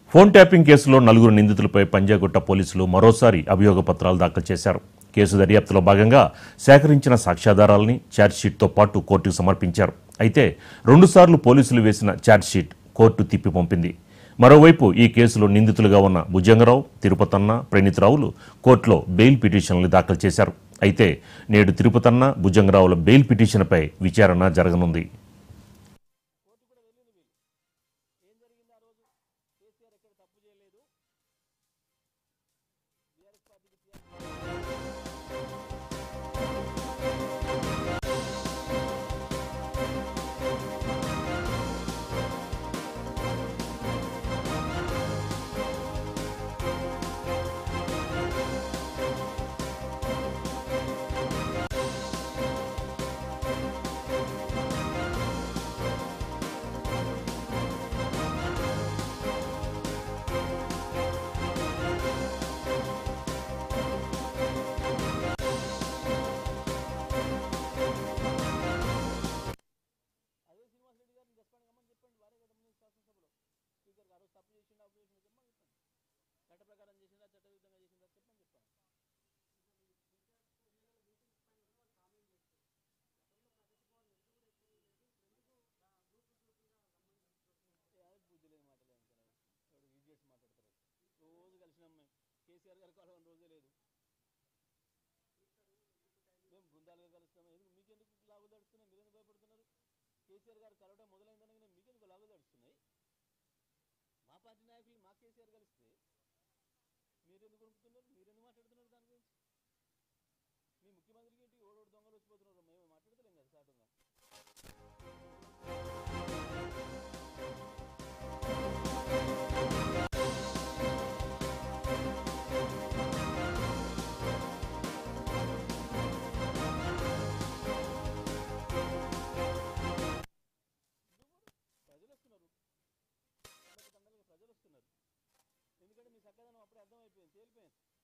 phone tapping కేసులో నలుగురు నిందితులపై పంజాగుట్ట పోలీసులు మరోసారి అభియోగ పత్రాలు దాఖలు చేశారు కేసు దర్యాప్తులో భాగంగా సేకరించిన సాక్ష్యాధారాలని ఛార్జ్షీట్తో పాటు కోర్టుకు సమర్పించారు అయితే రెండుసార్లు పోలీసులు వేసిన ఛార్జ్షీట్ కోర్టు తిప్పి పంపింది మరోవైపు ఈ కేసులో నిందితులుగా ఉన్న భుజంగరావు తిరుపతన్న ప్రణీత్రావులు కోర్టులో బెయిల్ పిటిషన్లు దాఖలు చేశారు అయితే నేడు తిరుపతన్న భుజంగరావుల బెయిల్ పిటిషన్పై విచారణ జరగనుంది రోజు కలిసినాం మేము కేసీఆర్ గారు కలవని రోజే లేదు మేము బృందాలుగా కలుస్తాం ఎందుకు మీకెందుకు లాగులు తడుస్తున్నాయి మీరెందుకు భయపడుతున్నారు కేసీఆర్ గారు కలవడం మొదలైందనగానే మీకెందుకు లాగులు తడుస్తున్నాయి మా పార్టీ నాయకులు మా కేసీఆర్ కలిస్తే మీరెందుకు కొనుక్కుతున్నారు మీరెందుకు మాట్లాడుతున్నారు దాని గురించి మీ ముఖ్యమంత్రికి ఏంటి ఓడోడు దొంగలు వచ్చిపోతున్నారు మేము మాట్లాడతలేం కదా సాటుగా ప్రజలు వస్తున్నారు తండలకు తండలకు ప్రజలు వస్తున్నారు ఎందుకంటే మీ చక్కదనం అప్పుడే అర్థమైపోయింది తేలిపోయింది